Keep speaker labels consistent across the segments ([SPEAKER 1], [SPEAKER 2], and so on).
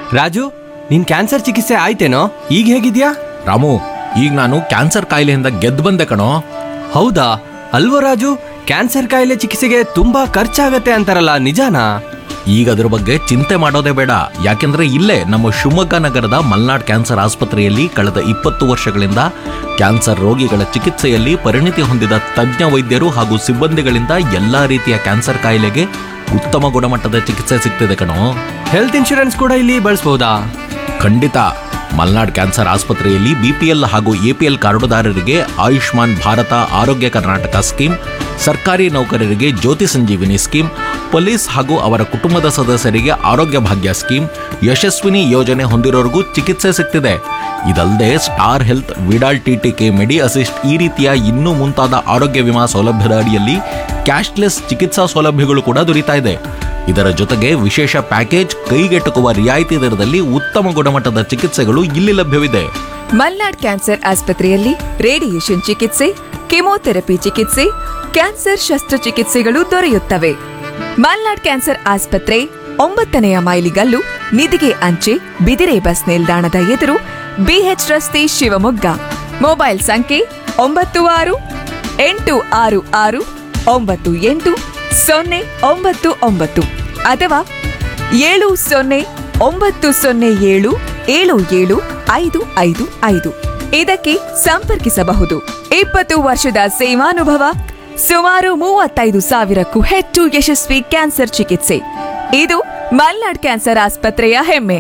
[SPEAKER 1] ರಾಜು ನಿನ್ ಕ್ಯಾನ್ಸರ್ ಚಿಕಿತ್ಸೆ ಆಯ್ತೇನೋ ಈಗ ಹೇಗಿದ್ಯಾ
[SPEAKER 2] ರಾಮು ಈಗ ನಾನು ಕ್ಯಾನ್ಸರ್ ಕಾಯಿಲೆಯಿಂದ ಗೆದ್ದು ಬಂದೆ ಕಣೋ
[SPEAKER 1] ಹೌದಾ ಅಲ್ವೋ ರಾಜು ಕ್ಯಾನ್ಸರ್ ಕಾಯಿಲೆ ಚಿಕಿತ್ಸೆಗೆ ತುಂಬಾ ಖರ್ಚಾಗತ್ತೆ ಅಂತಾರಲ್ಲ ನಿಜಾನಾ
[SPEAKER 2] ಈಗ ಅದ್ರ ಬಗ್ಗೆ ಚಿಂತೆ ಮಾಡೋದೇ ಬೇಡ ಯಾಕೆಂದ್ರೆ ಇಲ್ಲೇ ನಮ್ಮ ಶಿವಮೊಗ್ಗ ನಗರದ ಮಲ್ನಾಡ್ ಕ್ಯಾನ್ಸರ್ ಆಸ್ಪತ್ರೆಯಲ್ಲಿ ಕಳೆದ ಇಪ್ಪತ್ತು ವರ್ಷಗಳಿಂದ ಕ್ಯಾನ್ಸರ್ ರೋಗಿಗಳ ಚಿಕಿತ್ಸೆಯಲ್ಲಿ ಪರಿಣಿತಿ ಹೊಂದಿದ ತಜ್ಞ ವೈದ್ಯರು ಹಾಗೂ ಸಿಬ್ಬಂದಿಗಳಿಂದ ಎಲ್ಲಾ ರೀತಿಯ ಕ್ಯಾನ್ಸರ್ ಕಾಯಿಲೆಗೆ ಉತ್ತಮ ಗುಣಮಟ್ಟದ ಚಿಕಿತ್ಸೆ ಸಿಗ್ತಿದೆ ಕಣೋ
[SPEAKER 1] ಹೆಲ್ತ್ ಇನ್ಶೂರೆನ್ಸ್ ಕೂಡ ಇಲ್ಲಿ ಬಳಸ್ಬೋದಾ
[SPEAKER 2] ಖಂಡಿತ ಮಲ್ನಾಡ್ ಕ್ಯಾನ್ಸರ್ ಆಸ್ಪತ್ರೆಯಲ್ಲಿ ಬಿಪಿಎಲ್ ಹಾಗೂ ಎಪಿಎಲ್ ಕಾರ್ಡುದಾರರಿಗೆ ಆಯುಷ್ಮಾನ್ ಭಾರತ ಆರೋಗ್ಯ ಕರ್ನಾಟಕ ಸ್ಕೀಮ್ ಸರ್ಕಾರಿ ನೌಕರರಿಗೆ ಜ್ಯೋತಿ ಸಂಜೀವಿನಿ ಸ್ಕೀಮ್ ಪೊಲೀಸ್ ಹಾಗೂ ಅವರ ಕುಟುಂಬದ ಸದಸ್ಯರಿಗೆ ಆರೋಗ್ಯ ಭಾಗ್ಯ ಸ್ಕೀಮ್ ಯಶಸ್ವಿನಿ ಯೋಜನೆ ಹೊಂದಿರೋರಿಗೂ ಚಿಕಿತ್ಸೆ ಸಿಗ್ತಿದೆ ಇದಲ್ಲದೆ star health Vidal TTK medi assist ಈ ರೀತಿಯ ಇನ್ನೂ ಮುಂತಾದ ಆರೋಗ್ಯ ವಿಮಾ ಸೌಲಭ್ಯದ ಅಡಿಯಲ್ಲಿ ಕ್ಯಾಶ್ಲೆಸ್ ಚಿಕಿತ್ಸಾ ಸೌಲಭ್ಯಗಳು ಕೂಡ ದೊರೀತಾ ಇದೆ ಇದರ ಜೊತೆಗೆ ವಿಶೇಷ ಪ್ಯಾಕೇಜ್ ಕೈಗೆಟುಕುವ ರಿಯಾಯಿತಿ ದರದಲ್ಲಿ ಉತ್ತಮ ಗುಣಮಟ್ಟದ ಚಿಕಿತ್ಸೆಗಳು ಇಲ್ಲಿ ಲಭ್ಯವಿದೆ
[SPEAKER 3] ಮಲ್ನಾಡ್ ಕ್ಯಾನ್ಸರ್ ಆಸ್ಪತ್ರೆಯಲ್ಲಿ ರೇಡಿಯೇಷನ್ ಚಿಕಿತ್ಸೆ ಕೆಮೊಥೆರಪಿ ಚಿಕಿತ್ಸೆ ಕ್ಯಾನ್ಸರ್ ಶಸ್ತ್ರಚಿಕಿತ್ಸೆಗಳು ದೊರೆಯುತ್ತವೆ ಮಲ್ನಾಡ್ ಕ್ಯಾನ್ಸರ್ ಆಸ್ಪತ್ರೆ ಒಂಬತ್ತನೆಯ ಮೈಲಿಗಲ್ಲು ನಿಧಿಗೆ ಅಂಚೆ ಬಿದಿರೆ ಬಸ್ ನಿಲ್ದಾಣದ ಎದುರು ಬಿಎಚ್ ರಸ್ತೆ ಶಿವಮೊಗ್ಗ ಮೊಬೈಲ್ ಸಂಖ್ಯೆ ಒಂಬತ್ತು ಆರು ಎಂಟು ಆರು ಆರು ಒಂಬತ್ತು ಎಂಟು ಸೊನ್ನೆ ಒಂಬತ್ತು ಒಂಬತ್ತು ಅಥವಾ ಏಳು ಸೊನ್ನೆ ಒಂಬತ್ತು ಸೊನ್ನೆ ಏಳು ಏಳು ಏಳು ಐದು ಐದು ಐದು ಇದಕ್ಕೆ ಸಂಪರ್ಕಿಸಬಹುದು ಇಪ್ಪತ್ತು ವರ್ಷದ ಸೇವಾನುಭವ ಸುಮಾರು ಮೂವತ್ತೈದು ಸಾವಿರಕ್ಕೂ ಹೆಚ್ಚು ಯಶಸ್ವಿ ಕ್ಯಾನ್ಸರ್ ಚಿಕಿತ್ಸೆ ಇದು ಮಲ್ನಾಡ್ ಕ್ಯಾನ್ಸರ್ ಆಸ್ಪತ್ರೆಯ ಹೆಮ್ಮೆ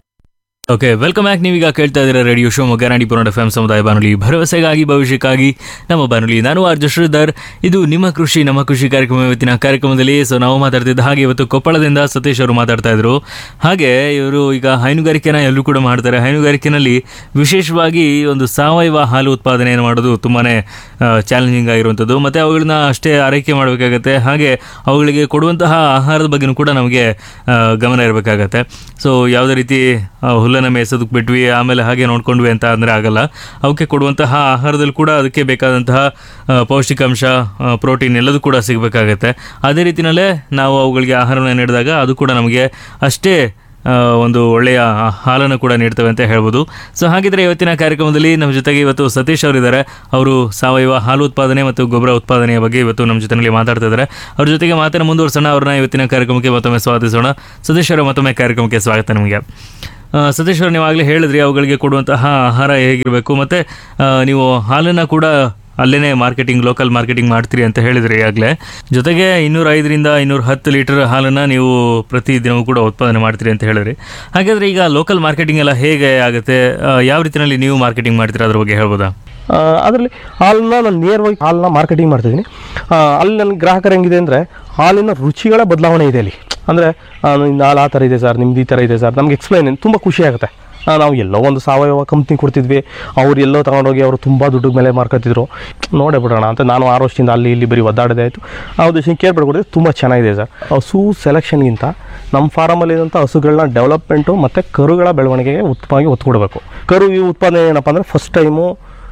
[SPEAKER 4] ಓಕೆ ವೆಲ್ಕಮ್ ಬ್ಯಾಕ್ ನೀವೀಗ ಕೇಳ್ತಾ ಇದ್ದೀರಾ ರೇಡಿಯೋ ಶೋ ಮೊಗ್ಗನಾಡಿ ಪುರಾಣ ಎಫ್ ಸಮುದಾಯ ಬಾನುಲಿ ಭರವಸೆಗಾಗಿ ಭವಿಷ್ಯಕ್ಕಾಗಿ ನಮ್ಮ ಬಾನುಲಿ ನಾನು ಆರ್ಜ ಶ್ರೀಧರ್ ಇದು ನಿಮ್ಮ ಕೃಷಿ ನಮ್ಮ ಕೃಷಿ ಕಾರ್ಯಕ್ರಮ ಇವತ್ತಿನ ಕಾರ್ಯಕ್ರಮದಲ್ಲಿ ಸೊ ನಾವು ಮಾತಾಡ್ತಿದ್ದ ಹಾಗೆ ಇವತ್ತು ಕೊಪ್ಪಳದಿಂದ ಸತೀಶ್ ಅವರು ಮಾತಾಡ್ತಾ ಇದ್ರು ಹಾಗೆ ಇವರು ಈಗ ಹೈನುಗಾರಿಕೆನ ಎಲ್ಲೂ ಕೂಡ ಮಾಡ್ತಾರೆ ಹೈನುಗಾರಿಕೆನಲ್ಲಿ ವಿಶೇಷವಾಗಿ ಒಂದು ಸಾವಯವ ಹಾಲು ಉತ್ಪಾದನೆಯನ್ನು ಮಾಡೋದು ತುಂಬಾ ಚಾಲೆಂಜಿಂಗ್ ಆಗಿರುವಂಥದ್ದು ಮತ್ತು ಅವುಗಳನ್ನ ಅಷ್ಟೇ ಆರೈಕೆ ಮಾಡಬೇಕಾಗತ್ತೆ ಹಾಗೆ ಅವುಗಳಿಗೆ ಕೊಡುವಂತಹ ಆಹಾರದ ಬಗ್ಗೆನೂ ಕೂಡ ನಮಗೆ ಆ, ಗಮನ ಇರಬೇಕಾಗತ್ತೆ ಸೊ ಯಾವುದೇ ರೀತಿ ಆ, ಹುಲ್ಲನ್ನು ಮೇಯಿಸೋದಕ್ಕೆ ಬಿಟ್ವಿ ಆಮೇಲೆ ಹಾಗೆ ನೋಡ್ಕೊಂಡ್ವಿ ಅಂತ ಅಂದರೆ ಆಗಲ್ಲ ಅವಕ್ಕೆ ಕೊಡುವಂತಹ ಆಹಾರದಲ್ಲಿ ಕೂಡ ಅದಕ್ಕೆ ಬೇಕಾದಂತಹ ಆ, ಪೌಷ್ಟಿಕಾಂಶ ಪ್ರೋಟೀನ್ ಎಲ್ಲದೂ ಕೂಡ ಸಿಗಬೇಕಾಗತ್ತೆ ಅದೇ ರೀತಿಯಲ್ಲೇ ನಾವು ಅವುಗಳಿಗೆ ಆಹಾರವನ್ನು ನೀಡಿದಾಗ ಅದು ಕೂಡ ನಮಗೆ ಅಷ್ಟೇ ಆ, ಒಂದು ಒಳ್ಳೆಯ ಹಾಲನ್ನು ಕೂಡ ನೀಡ್ತವೆ ಅಂತ ಹೇಳ್ಬೋದು ಸೊ ಹಾಗಿದ್ರೆ ಇವತ್ತಿನ ಕಾರ್ಯಕ್ರಮದಲ್ಲಿ ನಮ್ಮ ಜೊತೆಗೆ ಇವತ್ತು ಸತೀಶ್ ಅವರಿದ್ದಾರೆ ಅವರು ಸಾವಯವ ಹಾಲು ಉತ್ಪಾದನೆ ಮತ್ತು ಗೊಬ್ಬರ ಉತ್ಪಾದನೆಯ ಬಗ್ಗೆ ಇವತ್ತು ನಮ್ಮ ಜೊತೆಯಲ್ಲಿ ಮಾತಾಡ್ತಾ ಇದ್ದಾರೆ ಅವ್ರ ಜೊತೆಗೆ ಮಾತನ್ನು ಮುಂದುವರ್ಸೋಣ ಅವ್ರನ್ನ ಇವತ್ತಿನ ಕಾರ್ಯಕ್ರಮಕ್ಕೆ ಮತ್ತೊಮ್ಮೆ ಸ್ವಾಗತಿಸೋಣ ಸತೀಶ್ ಅವರ ಮತ್ತೊಮ್ಮೆ ಕಾರ್ಯಕ್ರಮಕ್ಕೆ ಸ್ವಾಗತ ನಿಮಗೆ ಆ, ಸತೀಶ್ ಅವರು ನೀವಾಗಲೇ ಹೇಳಿದ್ರಿ ಅವುಗಳಿಗೆ ಕೊಡುವಂತಹ ಆಹಾರ ಹೇಗಿರಬೇಕು ಮತ್ತು ನೀವು ಹಾಲನ್ನು ಕೂಡ ಅಲ್ಲೇ ಮಾರ್ಕೆಟಿಂಗ್ ಲೋಕಲ್ ಮಾರ್ಕೆಟಿಂಗ್ ಮಾಡ್ತೀರಿ ಅಂತ ಹೇಳಿದ್ರಿ ಈಗಾಗಲೇ ಜೊತೆಗೆ ಇನ್ನೂರ ಐದರಿಂದ ಇನ್ನೂರ ಹತ್ತು ಲೀಟರ್ ಹಾಲನ್ನು ನೀವು ಪ್ರತಿ ದಿನವೂ ಕೂಡ ಉತ್ಪಾದನೆ ಮಾಡ್ತೀರಿ ಅಂತ ಹೇಳಿದ್ರಿ ಹಾಗಾದರೆ ಈಗ ಲೋಕಲ್ ಮಾರ್ಕೆಟಿಂಗ್ ಎಲ್ಲ ಹೇಗೆ ಆಗುತ್ತೆ ಆ, ಯಾವ ರೀತಿಯಲ್ಲಿ ನೀವು ಮಾರ್ಕೆಟಿಂಗ್ ಮಾಡ್ತೀರಾ ಅದ್ರ ಬಗ್ಗೆ ಹೇಳ್ಬೋದಾ
[SPEAKER 5] ಅದರಲ್ಲಿ ಹಾಲನ್ನ ನಾನು ನೇರವಾಗಿ ಹಾಲನ್ನ ಮಾರ್ಕೆಟಿಂಗ್ ಮಾಡ್ತಿದ್ದೀನಿ ಆ, ಅಲ್ಲಿ ನನ್ನ ಗ್ರಾಹಕರು ಹೆಂಗಿದೆ ಅಂದರೆ ಹಾಲಿನ ರುಚಿಗಳ ಬದಲಾವಣೆ ಇದೆ ಅಲ್ಲಿ ಅಂದರೆ ನಿಮ್ದು ಹಾಲು ಆ ಥರ ಇದೆ ಸರ್ ನಿಮ್ದು ಈ ಥರ ಇದೆ ಸರ್ ನಮ್ಗೆ ಎಕ್ಸ್ಪ್ಲೈನ್ ತುಂಬ ಖುಷಿ ಆಗುತ್ತೆ ಆ, ನಾವು ಎಲ್ಲೋ ಒಂದು ಸಾವಯವ ಕಂಪ್ನಿ ಕೊಡ್ತಿದ್ವಿ ಅವ್ರು ಎಲ್ಲೋ ತಗೊಂಡೋಗಿ ಅವರು ತುಂಬ ದುಡ್ಡು ಮೇಲೆ ಮಾರ್ಕೊತಿದ್ರು ನೋಡೇ ಬಿಡೋಣ ಅಂತ ನಾನು ಆರು ವರ್ಷದಿಂದ ಅಲ್ಲಿ ಇಲ್ಲಿ ಬರೀ ಒದ್ದಾಡೋದೇ ಆಯಿತು ಆ ಉದ್ದೇಶ ಕೇರ್ ಪಡ್ಕೊಡಿದ್ರೆ ತುಂಬ ಚೆನ್ನಾಗಿದೆ ಸರ್ ಹಸು ಸೆಲೆಕ್ಷನ್ಗಿಂತ ನಮ್ಮ ಫಾರಮಲ್ಲಿ ಇರೋಂಥ ಹಸುಗಳನ್ನ ಡೆವಲಪ್ಮೆಂಟು ಮತ್ತು ಕರುಗಳ ಬೆಳವಣಿಗೆಗೆ ಉತ್ತಮವಾಗಿ ಒತ್ತು ಕೊಡಬೇಕು ಕರು ಈ ಉತ್ಪಾದನೆ ಏನಪ್ಪ ಅಂದರೆ ಫಸ್ಟ್ ಟೈಮು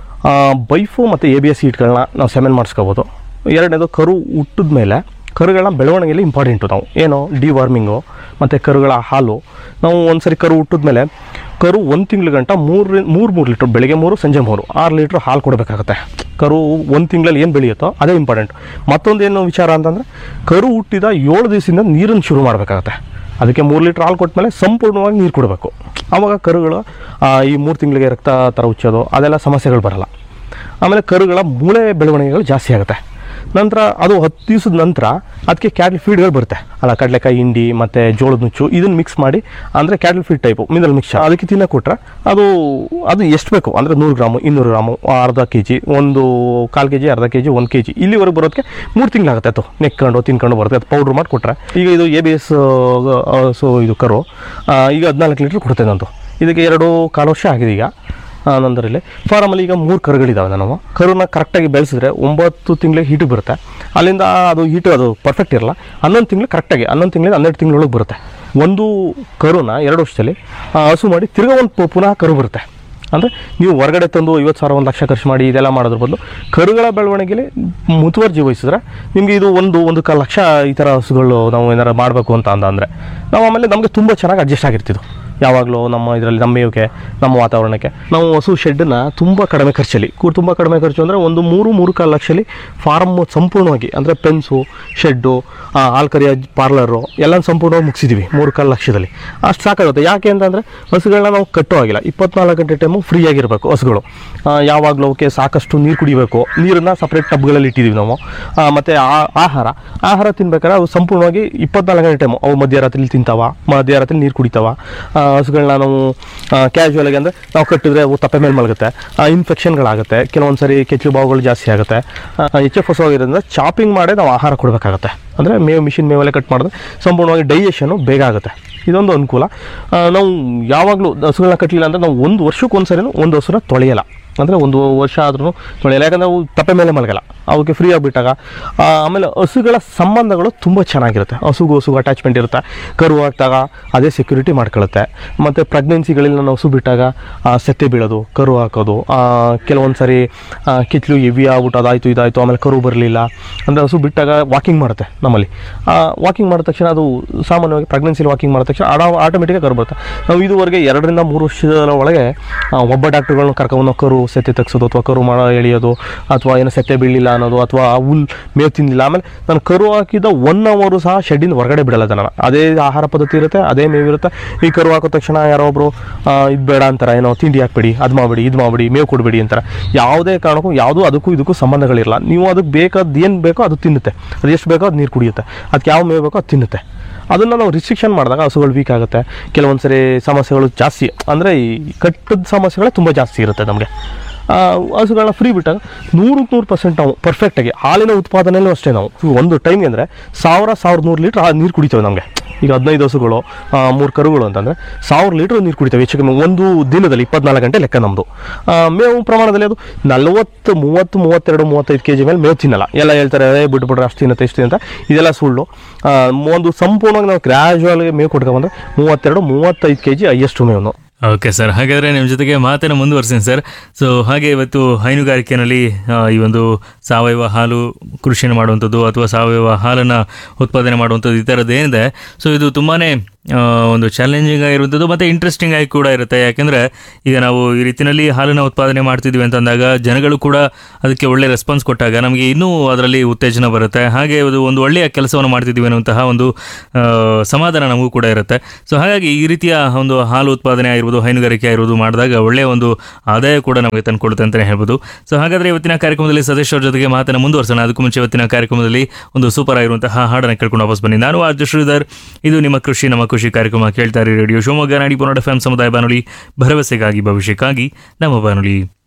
[SPEAKER 5] ಬೈಫು ಮತ್ತು ಎ ಬಿ ಎಸ್ ಸೀಟ್ಗಳನ್ನ ನಾವು ಸೆಮೆನ್ ಮಾಡಿಸ್ಕೋಬೋದು ಎರಡನೇದು ಕರು ಹುಟ್ಟಿದ ಮೇಲೆ ಕರುಗಳನ್ನ ಬೆಳವಣಿಗೆಯಲ್ಲಿ ಇಂಪಾರ್ಟೆಂಟು ನಾವು ಏನು ಡಿ ವಾರ್ಮಿಂಗು ಮತ್ತು ಕರುಗಳ ಹಾಲು ನಾವು ಒಂದು ಸರಿ ಕರು ಹುಟ್ಟಿದ ಮೇಲೆ ಕರು ಒಂದು ತಿಂಗಳ ಗಂಟ ಮೂರು ಮೂರು ಮೂರು ಲೀಟ್ರ್ ಬೆಳಿಗ್ಗೆ ಮೂರು ಸಂಜೆ ಮೂರು ಆರು ಲೀಟ್ರ್ ಹಾಲು ಕೊಡಬೇಕಾಗತ್ತೆ ಕರು ಒಂದು ತಿಂಗಳಲ್ಲಿ ಏನು ಬೆಳೆಯುತ್ತೋ ಅದೇ ಇಂಪಾರ್ಟೆಂಟ್ ಮತ್ತೊಂದೇನು ವಿಚಾರ ಅಂತಂದರೆ ಕರು ಹುಟ್ಟಿದ ಏಳು ದಿವಸದಿಂದ ನೀರನ್ನು ಶುರು ಮಾಡಬೇಕಾಗತ್ತೆ ಅದಕ್ಕೆ ಮೂರು ಲೀಟ್ರ್ ಹಾಲು ಕೊಟ್ಮೇಲೆ ಸಂಪೂರ್ಣವಾಗಿ ನೀರು ಕೊಡಬೇಕು ಆವಾಗ ಕರುಗಳು ಆ, ಈ ಮೂರು ತಿಂಗಳಿಗೆ ರಕ್ತ ಥರ ಉಚ್ಚೋದು ಅದೆಲ್ಲ ಸಮಸ್ಯೆಗಳು ಬರಲ್ಲ ಆಮೇಲೆ ಕರುಗಳ ಮೂಳೆ ಬೆಳವಣಿಗೆಗಳು ಜಾಸ್ತಿ ಆಗುತ್ತೆ ನಂತರ ಅದು ಹತ್ತು ದಿವಸದ ನಂತರ ಅದಕ್ಕೆ ಕ್ಯಾಟಲ್ ಫೀಡ್ಗಳು ಬರುತ್ತೆ ಅಲ್ಲ ಕಡಲೆಕಾಯಿ ಹಿಂಡಿ ಮತ್ತು ಜೋಳದ ನುಚ್ಚು ಇದನ್ನು ಮಿಕ್ಸ್ ಮಾಡಿ ಅಂದರೆ cattle feed type mineral mixture ಅದಕ್ಕೆ ತಿನ್ನಕ್ಕೆ ಕೊಟ್ಟರೆ ಅದು ಅದು ಎಷ್ಟು ಬೇಕು ಅಂದರೆ ನೂರು ಗ್ರಾಮು ಇನ್ನೂರು ಗ್ರಾಮು ಅರ್ಧ ಕೆ ಜಿ ಒಂದು ಕಾಲು ಕೆ ಜಿ ಅರ್ಧ ಕೆ ಜಿ ಒಂದು ಕೆ ಜಿ ಇಲ್ಲಿವರೆಗೆ ಬರೋದಕ್ಕೆ ಮೂರು ತಿಂಗಳಾಗುತ್ತೆ ಅದು ನೆಕ್ಕೊಂಡು ತಿನ್ಕೊಂಡು ಬರುತ್ತೆ ಅದು ಪೌಡ್ರ್ ಮಾಡಿ ಕೊಟ್ಟರೆ ಈಗ ಇದು ಎ ಬಿ ಎಸ್ ಸೊ ಇದು ಕರು ಆ, ಈಗ ಹದಿನಾಲ್ಕು ಲೀಟ್ರ್ ಕೊಡುತ್ತೆ ನಂದು ಇದಕ್ಕೆ ಎರಡು ಕಾಲು ವರ್ಷ ಆಗಿದೆ ಈಗ ಆ, ನಂದರಲ್ಲಿ ಫಾರಮಲ್ಲಿ ಈಗ ಮೂರು ಕರುಗಳಿದ್ದಾವೆ ನಾವು ಕರುನ ಕರೆಕ್ಟಾಗಿ ಬೆಳೆಸಿದ್ರೆ ಒಂಬತ್ತು ತಿಂಗಳಿಗೆ ಹೀಟು ಬರುತ್ತೆ ಅಲ್ಲಿಂದ ಅದು ಹೀಟು ಅದು ಪರ್ಫೆಕ್ಟ್ ಇರಲ್ಲ ಹನ್ನೊಂದು ತಿಂಗಳು ಕರೆಕ್ಟಾಗಿ ಹನ್ನೊಂದು ತಿಂಗಳಿಂದ ಹನ್ನೆರಡು ತಿಂಗಳೊಳಗೆ ಬರುತ್ತೆ ಒಂದು ಕರುನ ಎರಡು ವರ್ಷದಲ್ಲಿ ಆ, ಹಸು ಮಾಡಿ ತಿರ್ಗಾ ಒಂದು ಪು- ಪುನಃ ಕರು ಬರುತ್ತೆ ಅಂದರೆ ನೀವು ಹೊರಗಡೆ ತಂದು ಐವತ್ತು ಸಾವಿರ ಒಂದು ಲಕ್ಷ ಖರ್ಚು ಮಾಡಿ ಇದೆಲ್ಲ ಮಾಡೋದ್ರ ಬದಲು ಕರುಗಳ ಬೆಳವಣಿಗೆಲಿ ಮುತುವರ್ಜಿ ವಹಿಸಿದ್ರೆ ನಿಮಗೆ ಇದು ಒಂದು ಒಂದು ಕಾಲು ಲಕ್ಷ ಈ ಥರ ಹಸುಗಳು ನಾವು ಏನಾರು ಮಾಡಬೇಕು ಅಂತ ಅಂದ ಅಂದರೆ ನಾವು ಆಮೇಲೆ ನಮಗೆ ತುಂಬ ಚೆನ್ನಾಗಿ ಅಡ್ಜಸ್ಟ್ ಆಗಿರ್ತಿದ್ದು ಯಾವಾಗಲೂ ನಮ್ಮ ಇದರಲ್ಲಿ ನಮ್ಮ ಮೇವಕ್ಕೆ ನಮ್ಮ ವಾತಾವರಣಕ್ಕೆ ನಾವು ಹಸು ಶೆಡ್ಡನ್ನ ತುಂಬ ಕಡಿಮೆ ಖರ್ಚಲ್ಲಿ ಕೂ ತುಂಬ ಕಡಿಮೆ ಖರ್ಚು ಅಂದರೆ ಒಂದು ಮೂರು ಮೂರು ಕಾಲು ಲಕ್ಷದಲ್ಲಿ ಫಾರ್ಮ್ ಸಂಪೂರ್ಣವಾಗಿ ಅಂದರೆ ಪೆನ್ಸು ಶೆಡ್ಡು ಹಾಲು ಕರಿಯ ಪಾರ್ಲರು ಎಲ್ಲ ಸಂಪೂರ್ಣವಾಗಿ ಮುಗಿಸಿದ್ದೀವಿ ಮೂರು ಕಾಲು ಲಕ್ಷದಲ್ಲಿ ಅಷ್ಟು ಸಾಕಾಗುತ್ತೆ ಯಾಕೆ ಅಂತಂದರೆ ಹಸುಗಳನ್ನ ನಾವು ಕಟ್ಟೋ ಆಗಿಲ್ಲ ಇಪ್ಪತ್ನಾಲ್ಕು ಗಂಟೆ ಟೈಮು ಫ್ರೀ ಆಗಿರಬೇಕು ಹಸುಗಳು ಆ, ಯಾವಾಗಲೂ ಅವಕ್ಕೆ ಸಾಕಷ್ಟು ನೀರು ಕುಡಿಬೇಕು ನೀರನ್ನು ಸಪ್ರೇಟ್ ಟಬ್ಗಳಲ್ಲಿ ಇಟ್ಟಿದ್ದೀವಿ ನಾವು ಆ, ಮತ್ತು ಆ- ಆಹಾರ ಆಹಾರ ತಿನ್ಬೇಕಾದ್ರೆ ಅವು ಸಂಪೂರ್ಣವಾಗಿ ಇಪ್ಪತ್ನಾಲ್ಕು ಗಂಟೆ ಟೈಮು ಅವು ಮಧ್ಯರಾತ್ರಿ ತಿಂತಾವ ಮಧ್ಯರಾತ್ರಿ ನೀರು ಕುಡಿತಾವ ಆ, ಹಸುಗಳನ್ನ ನಾವು ಕ್ಯಾಶುವಲ್ ಆಗಿ ಅಂದರೆ ನಾವು ಕಟ್ಟಿದ್ರೆ ಅವು ತಪ್ಪೆ ಮೇಲೆ ಮಲಗುತ್ತೆ ಇನ್ಫೆಕ್ಷನ್ಗಳಾಗುತ್ತೆ ಕೆಲವೊಂದು ಸರಿ ಕೆಚ್ಚಲು ಬಾವುಗಳು ಜಾಸ್ತಿ ಆಗುತ್ತೆ ಎಚ್ ಎಫ್ ಹಸು ಆಗಿರೋದ್ರಿಂದ ಚಾಪಿಂಗ್ ಮಾಡೇ ನಾವು ಆಹಾರ ಕೊಡಬೇಕಾಗತ್ತೆ ಅಂದರೆ ಮೇವು ಮಿಷಿನ್ ಮೇವಲ್ಲೇ ಕಟ್ ಮಾಡಿದ್ರೆ ಸಂಪೂರ್ಣವಾಗಿ ಡೈಜೆಷನು ಬೇಗ ಆಗುತ್ತೆ ಇದೊಂದು ಅನುಕೂಲ ಆ, ನಾವು ಯಾವಾಗಲೂ ಹಸುಗಳನ್ನ ಕಟ್ಟಲಿಲ್ಲ ಅಂದರೆ ನಾವು ಒಂದು ವರ್ಷಕ್ಕೆ ಒಂದು ಸರಿನೂ ಒಂದು ಹಸುನ ತೊಳೆಯಲ್ಲ ಅಂದರೆ ಒಂದು ವರ್ಷ ಆದ್ರೂ ತೊಳೆಯಲ್ಲ ಯಾಕಂದರೆ ಅವು ತಪ್ಪೆ ಮೇಲೆ ಮಲಗಲ್ಲ ಅವಕ್ಕೆ ಫ್ರೀ ಆಗಿಬಿಟ್ಟಾಗ ಆಮೇಲೆ ಹಸುಗಳ ಸಂಬಂಧಗಳು ತುಂಬ ಚೆನ್ನಾಗಿರುತ್ತೆ ಹಸುಗೂ ಹಸುಗೂ ಅಟ್ಯಾಚ್ಮೆಂಟ್ ಇರುತ್ತೆ ಕರು ಹಾಕ್ದಾಗ ಅದೇ ಸೆಕ್ಯೂರಿಟಿ ಮಾಡ್ಕೊಳ್ಳುತ್ತೆ ಮತ್ತು ಪ್ರೆಗ್ನೆನ್ಸಿಗಳಲ್ಲಿ ನಾವು ಹಸು ಬಿಟ್ಟಾಗ ಆ, ಸೆತ್ತೆ ಬೀಳೋದು ಕರು ಹಾಕೋದು ಕೆಲವೊಂದು ಸರಿ ಆ, ಕಿತ್ಲು ಹೆವಿ ಆಗ್ಬಿಟ್ಟು ಅದಾಯಿತು ಇದಾಯಿತು ಆಮೇಲೆ ಕರು ಬರಲಿಲ್ಲ ಅಂದರೆ ಹಸು ಬಿಟ್ಟಾಗ ವಾಕಿಂಗ್ ಮಾಡುತ್ತೆ ನಮ್ಮಲ್ಲಿ ವಾಕಿಂಗ್ ಮಾಡಿದ ತಕ್ಷಣ ಅದು ಸಾಮಾನ್ಯವಾಗಿ ಪ್ರೆಗ್ನೆನ್ಸಿಲಿ ವಾಕಿಂಗ್ ಮಾಡಿದ ತಕ್ಷಣ ಆಡ ಆಟೋಮೆಟಿಕಾಗಿ ಕರು ಬರುತ್ತೆ ನಾವು ಇದುವರೆಗೆ ಎರಡರಿಂದ ಮೂರು ವರ್ಷದ ಒಳಗೆ ಆ, ಒಬ್ಬ ಡಾಕ್ಟರ್ಗಳನ್ನ ಕರ್ಕೊಂಡು ಕರು ಸೆತ್ತೆ ತೆಗ್ಸೋದು ಅಥವಾ ಕರು ಮಾಡ ಎಳೆಯೋದು ಅಥವಾ ಏನೋ ಸೆತ್ತೆ ಬೀಳಿಲ್ಲ ಅನ್ನೋದು ಅಥವಾ ಹುಲ್ ಮೇವು ತಿಂದಿಲ್ಲ ಆಮೇಲೆ ನಾನು ಕರು ಹಾಕಿದ ಒನ್ ಅವರು ಸಹ ಶೆಡ್ಡಿಂದ ಹೊರಗಡೆ ಬಿಡಲ್ಲ ಅದನ್ನು ಅದೇ ಆಹಾರ ಪದ್ಧತಿ ಇರುತ್ತೆ ಅದೇ ಮೇವಿರುತ್ತೆ ಈ ಕರು ಹಾಕೋ ತಕ್ಷಣ ಯಾರೋ ಒಬ್ರು ಇದು ಬೇಡ ಅಂತಾರೆ ಏನೋ ತಿಂಡಿ ಹಾಕ್ಬೇಡಿ ಅದು ಮಾಡಬೇಡಿ ಇದು ಮಾಡಬೇಡಿ ಮೇವು ಕೊಡಬೇಡಿ ಅಂತಾರೆ ಯಾವುದೇ ಕಾರಣಕ್ಕೂ ಯಾವುದೂ ಅದಕ್ಕೂ ಇದಕ್ಕೂ ಸಂಬಂಧಗಳಿರಲ್ಲ ನೀವು ಅದಕ್ಕೆ ಬೇಕಾದ ಏನು ಬೇಕೋ ಅದು ತಿನ್ನುತ್ತೆ ಅದು ಎಷ್ಟು ಬೇಕೋ ಅದು ನೀರು ಕುಡಿಯುತ್ತೆ ಅದಕ್ಕೆ ಯಾವ ಮೇವು ಬೇಕೋ ಅದು ತಿನ್ನುತ್ತೆ ಅದನ್ನು ನಾವು ರಿಸ್ಟ್ರಿಕ್ಷನ್ ಮಾಡಿದಾಗ ಹಸುಗಳು ವೀಕ್ ಆಗುತ್ತೆ ಕೆಲವೊಂದು ಸರಿ ಸಮಸ್ಯೆಗಳು ಜಾಸ್ತಿ ಅಂದರೆ ಈ ಕಟ್ಟದ ಸಮಸ್ಯೆಗಳೇ ತುಂಬ ಜಾಸ್ತಿ ಇರುತ್ತೆ ನಮಗೆ ಹಸುಗಳನ್ನ ಫ್ರೀ ಬಿಟ್ಟಾಗ ನೂರಕ್ಕೆ ನೂರು ಪರ್ಸೆಂಟ್ ನಾವು ಪರ್ಫೆಕ್ಟಾಗಿ ಹಾಲಿನ ಉತ್ಪಾದನೆಯಲ್ಲೂ ಅಷ್ಟೇ ನಾವು ಒಂದು ಟೈಮ್ಗೆ ಅಂದರೆ ಸಾವಿರ ಸಾವಿರದ ನೂರು ಲೀಟ್ರ್ ನೀರು ಕುಡಿತೇವೆ ನಮಗೆ ಈಗ ಹದಿನೈದು ಹಸುಗಳು ಮೂರು ಕರುಗಳು ಅಂತಂದರೆ ಸಾವಿರ ಲೀಟ್ರ್ ನೀರು ಕುಡಿತೇವೆ ಹೆಚ್ಚು ಕಮ್ಮಿ ಒಂದು ದಿನದಲ್ಲಿ ಇಪ್ಪತ್ನಾಲ್ಕು ಗಂಟೆ ಲೆಕ್ಕ ನಮ್ಮದು ಮೇವು ಪ್ರಮಾಣದಲ್ಲಿ ಅದು ನಲವತ್ತು ಮೂವತ್ತು ಮೂವತ್ತೆರಡು ಮೂವತ್ತೈದು ಕೆ ಜಿ ಮೇಲೆ ಮೇವು ತಿನ್ನಲ್ಲ ಎಲ್ಲ ಹೇಳ್ತಾರೆ ಏ ಬಿಟ್ಬಿಟ್ರೆ ಅಷ್ಟು ತಿನ್ನುತ್ತೆ ಇಷ್ಟು ಅಂತ ಇದೆಲ್ಲ ಸುಳ್ಳು ಆ, ಒಂದು ಸಂಪೂರ್ಣವಾಗಿ ನಾವು ಗ್ರ್ಯಾಜುವಲ್ಗೆ ಮೇವು ಕೊಟ್ಕೊಂಡ್ಬಂದ್ರೆ ಮೂವತ್ತೆರಡು ಮೂವತ್ತೈದು ಕೆ ಜಿ ಹೈಯೆಸ್ಟ್ ಮೇವು
[SPEAKER 4] ಓಕೆ ಸರ್ ಹಾಗಾದರೆ ನಿಮ್ಮ ಜೊತೆಗೆ ಮಾತನ್ನು ಮುಂದುವರ್ತೀನಿ ಸರ್ ಸೊ ಹಾಗೆ ಇವತ್ತು ಹೈನುಗಾರಿಕೆಯಲ್ಲಿ ಆ, ಈ ಒಂದು ಸಾವಯವ ಹಾಲು ಕೃಷಿಯನ್ನು ಮಾಡುವಂಥದ್ದು ಅಥವಾ ಸಾವಯವ ಹಾಲನ್ನು ಉತ್ಪಾದನೆ ಮಾಡುವಂಥದ್ದು ಈ ಥರದ್ದು ಏನಿದೆ ಸೊ ಇದು ತುಂಬಾ ಒಂದು ಚಾಲೆಂಜಿಂಗ್ ಆಗಿರುವಂಥದ್ದು ಮತ್ತು ಇಂಟ್ರೆಸ್ಟಿಂಗ್ ಆಗಿ ಕೂಡ ಇರುತ್ತೆ ಯಾಕೆಂದರೆ ಈಗ ನಾವು ಈ ರೀತಿಯಲ್ಲಿ ಹಾಲನ್ನು ಉತ್ಪಾದನೆ ಮಾಡ್ತಿದ್ವಿ ಅಂತಂದಾಗ ಜನಗಳು ಕೂಡ ಅದಕ್ಕೆ ಒಳ್ಳೆ ರೆಸ್ಪಾನ್ಸ್ ಕೊಟ್ಟಾಗ ನಮಗೆ ಇನ್ನೂ ಅದರಲ್ಲಿ ಉತ್ತೇಜನ ಬರುತ್ತೆ ಹಾಗೆ ಅದು ಒಂದು ಒಳ್ಳೆಯ ಕೆಲಸವನ್ನು ಮಾಡ್ತಿದ್ದೀವಿ ಅನ್ನುವಂತಹ ಒಂದು ಆ, ಸಮಾಧಾನ ನಮಗೂ ಕೂಡ ಇರುತ್ತೆ ಸೊ ಹಾಗಾಗಿ ಈ ರೀತಿಯ ಒಂದು ಹಾಲು ಉತ್ಪಾದನೆ ಆಗಿರ್ಬೋದು ಹೈನುಗಾರಿಕೆ ಆಗಿರ್ಬೋದು ಮಾಡಿದಾಗ ಒಳ್ಳೆಯ ಒಂದು ಆದಾಯ ಕೂಡ ನಮಗೆ ತಂದುಕೊಡುತ್ತೆ ಅಂತಲೇ ಹೇಳ್ಬೋದು ಸೊ ಹಾಗಾದರೆ ಇವತ್ತಿನ ಕಾರ್ಯಕ್ರಮದಲ್ಲಿ ಸದಸ್ಯರ ಜೊತೆಗೆ ಮಾತನ್ನು ಮುಂದುವರ್ಸೋಣ ಅದಕ್ಕೂ ಮುಂಚೆ ಇವತ್ತಿನ ಕಾರ್ಯಕ್ರಮದಲ್ಲಿ ಒಂದು ಸೂಪರ್ ಆಗಿರುವಂತಹ ಹಾಡನ್ನು ಕೇಳ್ಕೊಂಡು ವಾಪಸ್ ಬನ್ನಿ ನಾನು ಆರ್ಜ ಶ್ರೀಧರ್ ಇದು ನಿಮ್ಮ ಕೃಷಿ ನಮ್ಮ ಖುಷಿ ಕಾರ್ಯಕ್ರಮ ಕೇಳ್ತಾರೆ ರೇಡಿಯೋ ಶಿವಮೊಗ್ಗ ನಾಡಿ ಪುನಡ ಎಫ್ ಸಮುದಾಯ ಬಾನುಲಿ ಭರವಸೆಗಾಗಿ ಭವಿಷ್ಯಕ್ಕಾಗಿ ನಮ್ಮ ಬಾನುಲಿ